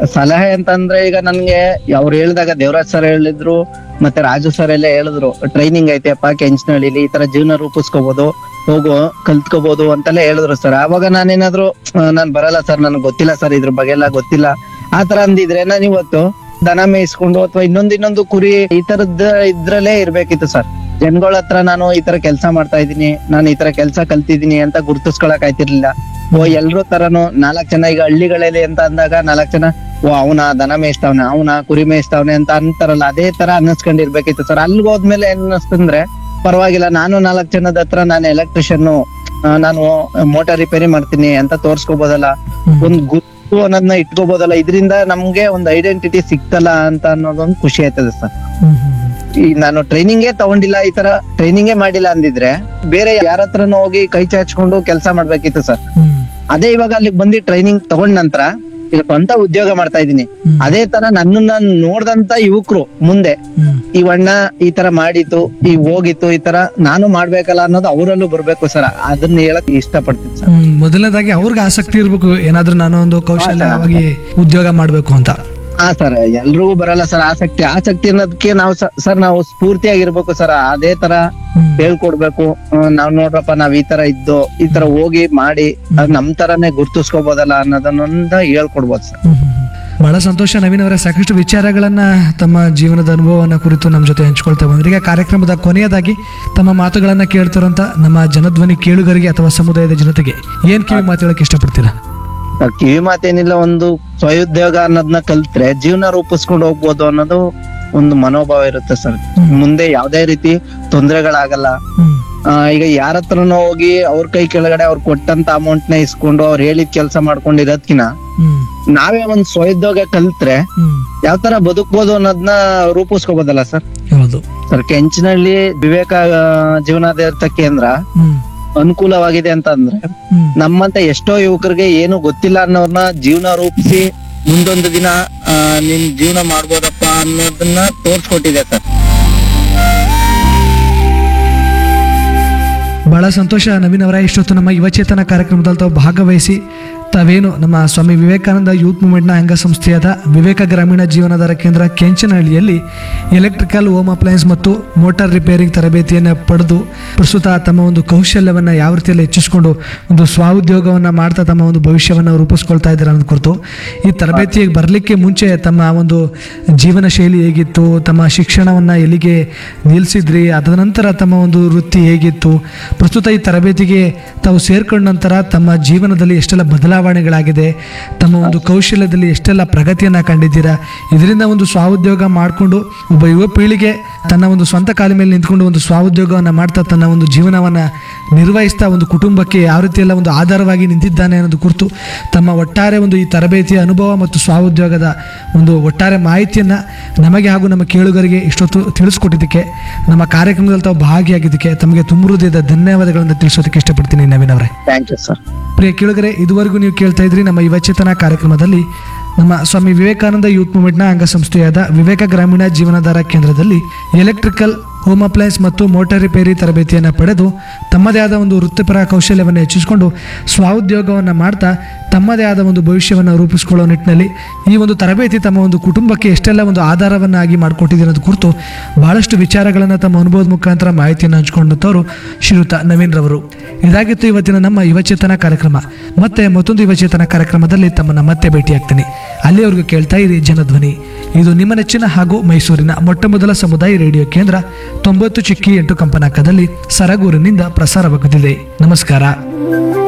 ಸಲಹೆ ಅಂತಂದ್ರೆ ಈಗ ನನ್ಗೆ ಅವ್ರು ಹೇಳಿದಾಗ ದೇವರಾಜ್ ಸರ್ ಹೇಳಿದ್ರು ಮತ್ತೆ ರಾಜು ಸರ್ ಎಲ್ಲ ಹೇಳಿದ್ರು ಟ್ರೈನಿಂಗ್ ಐತೆಪ್ಪ ಕೆಂಚನಹಳ್ಳಿಲಿ ಈ ತರ ಜೀವನ ರೂಪಿಸ್ಕೋಬಹುದು ಹೋಗು ಕಲ್ತ್ಕೋಬಹುದು ಅಂತೆಲ್ಲ ಹೇಳಿದ್ರು ಸರ್ ಆವಾಗ ನಾನೇನಾದ್ರು ಆ, ನಾನ್ ಬರಲ್ಲ ಸರ್ ನನಗೆ ಗೊತ್ತಿಲ್ಲ ಸರ್ ಇದ್ರ ಬಗ್ಗೆ ಎಲ್ಲ ಗೊತ್ತಿಲ್ಲ ಆ ತರ ಅಂದಿದ್ರೆ ನಾನು ಇವತ್ತು ದನ ಮೇಯಿಸ್ಕೊಂಡು ಅಥವಾ ಇನ್ನೊಂದ್ ಇನ್ನೊಂದು ಕುರಿ ಈ ತರದ್ ಇದ್ರಲ್ಲೇ ಇರ್ಬೇಕಿತ್ತು ಸರ್ ಜನಗಳ ಹತ್ರ ನಾನು ಈ ತರ ಕೆಲಸ ಮಾಡ್ತಾ ಇದೀನಿ ನಾನು ಈ ತರ ಕೆಲಸ ಕಲ್ತಿದೀನಿ ಅಂತ ಗುರ್ತಿಸ್ಕೊಳಕ್ ಆಯ್ತಿರ್ಲಿಲ್ಲ ಓ ಎಲ್ರೂ ತರನು ನಾಲ್ಕ್ ಜನ ಈಗ ಹಳ್ಳಿಗಳಲ್ಲಿ ಅಂತ ಅಂದಾಗ ನಾಲ್ಕ್ ಜನ ಓ ಅವನ ದನ ಮೇಯಿಸ್ತಾವ್ನೆ ಅವನ ಕುರಿ ಮೇಯಿಸ್ತಾವ್ನೆ ಅಂತ ಅಂತಾರಲ್ಲ ಅದೇ ತರ ಅನ್ನಿಸ್ಕೊಂಡಿರ್ಬೇಕಿತ್ತು ಸರ್ ಅಲ್ಲಿಗೆ ಹೋದ್ಮೇಲೆ ಏನ್ ಅನ್ನಿಸ್ತಂದ್ರೆ ಪರವಾಗಿಲ್ಲ ನಾನು ನಾಲ್ಕ್ ಜನದ ಹತ್ರ ನಾನು ಎಲೆಕ್ಟ್ರಿಷಿಯನ್ ನಾನು ಮೋಟಾರ್ ರಿಪೇರಿ ಮಾಡ್ತೀನಿ ಅಂತ ತೋರ್ಸ್ಕೋಬೋದಲ್ಲ ಒಂದ್ ಗುರ್ತು ಅನ್ನೋದನ್ನ ಇಟ್ಕೋಬೋದಲ್ಲ ಇದರಿಂದ ನಮ್ಗೆ ಒಂದ್ ಐಡೆಂಟಿಟಿ ಸಿಕ್ತಲ್ಲ ಅಂತ ಅನ್ನೋದೊಂದು ಖುಷಿ ಆಯ್ತದೆ ಸರ್ ಹ್ಮ್ ಹ್ಮ್ ಈ ನಾನು ಟ್ರೈನಿಂಗೇ ತಗೊಂಡಿಲ್ಲ ಈ ತರ ಟ್ರೈನಿಂಗೇ ಮಾಡಿಲ್ಲ ಅಂದಿದ್ರೆ ಬೇರೆ ಯಾರ ಹತ್ರನೂ ಹೋಗಿ ಕೈ ಚಾಚ್ಕೊಂಡು ಕೆಲಸ ಮಾಡ್ಬೇಕಿತ್ತು ಸರ್ ಹ್ಮ್ ಅದೇ ಇವಾಗ ಅಲ್ಲಿಗೆ ಬಂದು ಟ್ರೈನಿಂಗ್ ತಗೊಂಡ್ ನಂತರ ಈಗ ಸ್ವಂತ ಉದ್ಯೋಗ ಮಾಡ್ತಾ ಇದೀನಿ ಹ್ಮ್. ಅದೇ ತರ ನನ್ನನ್ನ ನೋಡ್ದಂತ ಯುವಕರು ಮುಂದೆ ಹ್ಮ್ ಈ ಅಣ್ಣ ಈ ತರ ಮಾಡಿತ್ತು ಈ ಹೋಗಿತ್ತು ಈ ತರ ನಾನು ಮಾಡ್ಬೇಕಲ್ಲ ಅನ್ನೋದು ಅವರಲ್ಲೂ ಬರ್ಬೇಕು ಸರ್ ಅದನ್ನ ಹೇಳಕ್ ಇಷ್ಟಪಡ್ತೀನಿ ಸರ್ ಹ್ಮ್ ಮೊದಲನೇದಾಗಿ ಅವ್ರಿಗೆ ಆಸಕ್ತಿ ಇರ್ಬೇಕು ಏನಾದ್ರೂ ನಾನು ಒಂದು ಕೌಶಲ್ಯವಾಗಿ ಉದ್ಯೋಗ ಮಾಡ್ಬೇಕು ಅಂತ ಹಾ ಸರ್ ಎಲ್ರಿಗೂ ಬರಲ್ಲ ಸರ್ ಆಸಕ್ತಿ ಆಸಕ್ತಿ ಅನ್ನೋದಕ್ಕೆ ನಾವು ಸರ್ ನಾವು ಸ್ಫೂರ್ತಿಯಾಗಿರ್ಬೇಕು ಸರ್ ಅದೇ ತರ ಹ್ಮ್. ಹೇಳ್ಕೊಡ್ಬೇಕು ಆ, ನಾವ್ ನೋಡ್ರಪ್ಪ ನಾವ್ ಈ ತರ ಇದ್ದು ಈ ತರ ಹೋಗಿ ಮಾಡಿ ಅದ್ ನಮ್ ತರಾನೇ ಗುರ್ತಿಸ್ಕೋಬೋದಲ್ಲ ಅನ್ನೋದನ್ನೊಂದ ಹೇಳ್ಕೊಡ್ಬೋದು ಸರ್ ಹ್ಮ್, ಹ್ಮ್, ಹ್ಮ್. ಬಹಳ ಸಂತೋಷ ನವೀನ್ ಅವರ ಸಾಕಷ್ಟು ವಿಚಾರಗಳನ್ನ ತಮ್ಮ ಜೀವನದ ಅನುಭವವನ್ನ ಕುರಿತು ನಮ್ಮ ಜೊತೆ ಹಂಚ್ಕೊಳ್ತಾ ಬಂದ್ರೆ ಈಗ ಕಾರ್ಯಕ್ರಮದ ಕೊನೆಯದಾಗಿ ತಮ್ಮ ಮಾತುಗಳನ್ನ ಕೇಳ್ತಿರೋಂತ ನಮ್ಮ ಜನಧ್ವನಿ ಕೇಳುಗರಿಗೆ ಅಥವಾ ಸಮುದಾಯದ ಜನತೆಗೆ ಏನ್ ಕಿವಿ ಮಾತು ಹೇಳಕ್ ಇಷ್ಟಪಡ್ತೀರಾ ನಾವ್ ಕಿವಿ ಮಾತೇನಿಲ್ಲ ಒಂದು ಸ್ವಯೋದ್ಯೋಗ ಅನ್ನೋದನ್ನ ಕಲ್ತ್ರೆ ಜೀವನ ರೂಪಿಸ್ಕೊಂಡು ಹೋಗ್ಬೋದು ಅನ್ನೋದು ಒಂದು ಮನೋಭಾವ ಇರುತ್ತೆ ಸರ್ ಹ್ಮ್. ಮುಂದೆ ಯಾವ್ದೇ ರೀತಿ ತೊಂದರೆಗಳಾಗಲ್ಲ ಹ್ಮ್ ಆ, ಈಗ ಯಾರ ಹತ್ರನೋ ಹೋಗಿ ಅವ್ರ ಕೈ ಕೆಳಗಡೆ ಅವ್ರು ಕೊಟ್ಟಂತ ಅಮೌಂಟ್ ನ ಇಸ್ಕೊಂಡು ಅವ್ರು ಹೇಳಿದ ಕೆಲಸ ಮಾಡ್ಕೊಂಡಿರೋದ್ಕಿನ ಹ್ಮ್ ನಾವೇ ಒಂದ್ ಸ್ವಯೋದ್ಯೋಗ ಕಲ್ತ್ರೆ ಹ್ಮ್ ಯಾವ ತರ ಬದುಕ್ಬೋದು ಅನ್ನೋದನ್ನ ರೂಪಿಸ್ಕೋಬೋದಲ್ಲ ಸರ್ ಹೌದು ಸರ್ ಕೆಂಚಿನಲ್ಲಿ ವಿವೇಕ ಆ, ಜೀವನಾಧಾರಿತ ಕೇಂದ್ರ ಹ್ಮ್ ಅನುಕೂಲವಾಗಿದೆ ಅಂತ ಅಂದ್ರೆ ಹ್ಮ್ ನಮ್ಮಂತ ಎಷ್ಟೋ ಯುವಕರಿಗೆ ಏನು ಗೊತ್ತಿಲ್ಲ ಅನ್ನೋರ್ನ ಜೀವನ ರೂಪಿಸಿ ಮುಂದೊಂದು ದಿನ ಆ, ನಿನ್ ಜೀವನ ಮಾಡ್ಬೋದಪ್ಪ ಅನ್ನೋದನ್ನ ತೋರ್ಸ್ಕೊಟ್ಟಿದೆ ಸರ್ ಬಹಳ ಸಂತೋಷ ನವೀನ್ ಅವರ ಇಷ್ಟೊತ್ತು ನಮ್ಮ ಯುವಚೇತನ ಕಾರ್ಯಕ್ರಮದಲ್ಲಿ ತಾವು ಭಾಗವಹಿಸಿ ತಾವೇನು ನಮ್ಮ ಸ್ವಾಮಿ ವಿವೇಕಾನಂದ ಯೂತ್ ಮೂವ್ಮೆಂಟ್ನ ಅಂಗಸಂಸ್ಥೆಯಾದ ವಿವೇಕ ಗ್ರಾಮೀಣ ಜೀವನಾಧಾರ ಕೇಂದ್ರ ಕೆಂಚನಹಳ್ಳಿಯಲ್ಲಿ ಎಲೆಕ್ಟ್ರಿಕಲ್ ಹೋಮ್ ಅಪ್ಲಯನ್ಸ್ ಮತ್ತು ಮೋಟಾರ್ ರಿಪೇರಿಂಗ್ ತರಬೇತಿಯನ್ನು ಪಡೆದು ಪ್ರಸ್ತುತ ತಮ್ಮ ಒಂದು ಕೌಶಲ್ಯವನ್ನು ಯಾವ ರೀತಿಯಲ್ಲಿ ಹೆಚ್ಚಿಸಿಕೊಂಡು ಒಂದು ಸ್ವಾಉದ್ಯೋಗವನ್ನು ಮಾಡ್ತಾ ತಮ್ಮ ಒಂದು ಭವಿಷ್ಯವನ್ನು ರೂಪಿಸ್ಕೊಳ್ತಾ ಇದ್ದಾರೆ ಅನ್ನೋದು ಕುರಿತು ಈ ತರಬೇತಿಗೆ ಬರಲಿಕ್ಕೆ ಮುಂಚೆ ತಮ್ಮ ಒಂದು ಜೀವನ ಶೈಲಿ ಹೇಗಿತ್ತು ತಮ್ಮ ಶಿಕ್ಷಣವನ್ನು ಎಲ್ಲಿಗೆ ನಿಲ್ಲಿಸಿದ್ರಿ ಅದ ನಂತರ ತಮ್ಮ ಒಂದು ವೃತ್ತಿ ಹೇಗಿತ್ತು ಪ್ರಸ್ತುತ ಈ ತರಬೇತಿಗೆ ತಾವು ಸೇರ್ಕೊಂಡ ನಂತರ ತಮ್ಮ ಜೀವನದಲ್ಲಿ ಎಷ್ಟೆಲ್ಲ ಬದಲಾವಣೆಗಳಾಗಿದೆ ತಮ್ಮ ಒಂದು ಕೌಶಲ್ಯದಲ್ಲಿ ಎಷ್ಟೆಲ್ಲ ಪ್ರಗತಿಯನ್ನು ಕಂಡಿದ್ದೀರಾ ಇದರಿಂದ ಒಂದು ಸ್ವಾಉದ್ಯೋಗ ಮಾಡಿಕೊಂಡು ಒಬ್ಬ ಯುವ ಪೀಳಿಗೆ ತನ್ನ ಒಂದು ಸ್ವಂತ ಕಾಲ ಮೇಲೆ ನಿಂತ್ಕೊಂಡು ಒಂದು ಸ್ವಾಉದ್ಯೋಗವನ್ನು ಮಾಡ್ತಾ ತನ್ನ ಒಂದು ಜೀವನವನ್ನು ನಿರ್ವಹಿಸ್ತಾ ಒಂದು ಕುಟುಂಬಕ್ಕೆ ಯಾವ ರೀತಿಯೆಲ್ಲ ಒಂದು ಆಧಾರವಾಗಿ ನಿಂತಿದ್ದಾನೆ ಅನ್ನೋದು ಕುರಿತು ತಮ್ಮ ಒಟ್ಟಾರೆ ಒಂದು ಈ ತರಬೇತಿಯ ಅನುಭವ ಮತ್ತು ಸ್ವಾಉದ್ಯೋಗದ ಒಂದು ಒಟ್ಟಾರೆ ಮಾಹಿತಿಯನ್ನು ನಮಗೆ ಹಾಗೂ ನಮ್ಮ ಕೇಳುಗರಿಗೆ ಇಷ್ಟೊತ್ತು ತಿಳಿಸ್ಕೊಟ್ಟಿದ್ದಕ್ಕೆ ನಮ್ಮ ಕಾರ್ಯಕ್ರಮದಲ್ಲಿ ತಾವು ಭಾಗಿಯಾಗಿದ್ದಕ್ಕೆ ತಮಗೆ ತುಂಬ ಹೃದಯದ ಧನ್ಯವಾದಗಳನ್ನು ತಿಳಿಸೋದಕ್ಕೆ ಇಷ್ಟಪಡ್ತೀನಿ ನವೀನ್ ಅವರೇ ಥ್ಯಾಂಕ್ ಯು ಸರ್ ಪ್ರಿಯ ಕೇಳುಗರೆ ಇದುವರೆಗೂ ನೀವು ಕೇಳ್ತಾ ಇದ್ರಿ ನಮ್ಮ ಯುವಚೇತನ ಕಾರ್ಯಕ್ರಮದಲ್ಲಿ ನಮ್ಮ ಸ್ವಾಮಿ ವಿವೇಕಾನಂದ ಯೂತ್ ಮೂವ್ಮೆಂಟ್ನ ಅಂಗಸಂಸ್ಥೆಯಾದ ವಿವೇಕ ಗ್ರಾಮೀಣ ಜೀವನಾಧಾರ ಕೇಂದ್ರದಲ್ಲಿ ಎಲೆಕ್ಟ್ರಿಕಲ್ ಹೋಮ್ ಅಪ್ಲಯನ್ಸ್ ಮತ್ತು ಮೋಟಾರ್ ರಿಪೇರಿ ತರಬೇತಿಯನ್ನು ಪಡೆದು ತಮ್ಮದೇ ಆದ ಒಂದು ವೃತ್ತಿಪರ ಕೌಶಲ್ಯವನ್ನು ಹೆಚ್ಚಿಸಿಕೊಂಡು ಸ್ವಾಉದ್ಯೋಗವನ್ನು ಮಾಡ್ತಾ ತಮ್ಮದೇ ಆದ ಒಂದು ಭವಿಷ್ಯವನ್ನು ರೂಪಿಸಿಕೊಳ್ಳೋ ನಿಟ್ಟಿನಲ್ಲಿ ಈ ಒಂದು ತರಬೇತಿ ತಮ್ಮ ಒಂದು ಕುಟುಂಬಕ್ಕೆ ಎಷ್ಟೆಲ್ಲ ಒಂದು ಆಧಾರವನ್ನಾಗಿ ಮಾಡಿಕೊಟ್ಟಿದೆ ಅನ್ನೋದು ಕುರಿತು ಬಹಳಷ್ಟು ವಿಚಾರಗಳನ್ನು ತಮ್ಮ ಅನುಭವದ ಮುಖಾಂತರ ಮಾಹಿತಿಯನ್ನು ಹಂಚಿಕೊಂಡಂಥವರು ಶ್ರೀಯುತ ನವೀನ್ ರವರು ಇದಾಗಿತ್ತು ಇವತ್ತಿನ ನಮ್ಮ ಯುವಚೇತನ ಕಾರ್ಯಕ್ರಮ ಮತ್ತೆ ಮತ್ತೊಂದು ಯುವಚೇತನ ಕಾರ್ಯಕ್ರಮದಲ್ಲಿ ತಮ್ಮನ್ನ ಮತ್ತೆ ಭೇಟಿಯಾಗ್ತೀನಿ ಅಲ್ಲಿಯವರೆಗೂ ಕೇಳ್ತಾ ಇರಿ ಜನಧ್ವನಿ ಇದು ನಿಮ್ಮ ನೆಚ್ಚಿನ ಹಾಗೂ ಮೈಸೂರಿನ ಮೊಟ್ಟ ಮೊದಲ ಸಮುದಾಯ ರೇಡಿಯೋ ಕೇಂದ್ರ ತೊಂಬತ್ತು ಚಿಕ್ಕಿ ಎಂಟು ಕಂಪನಾಕದಲ್ಲಿ ಸರಗೂರಿನಿಂದ ಪ್ರಸಾರವಾಗುತ್ತಿದೆ ನಮಸ್ಕಾರ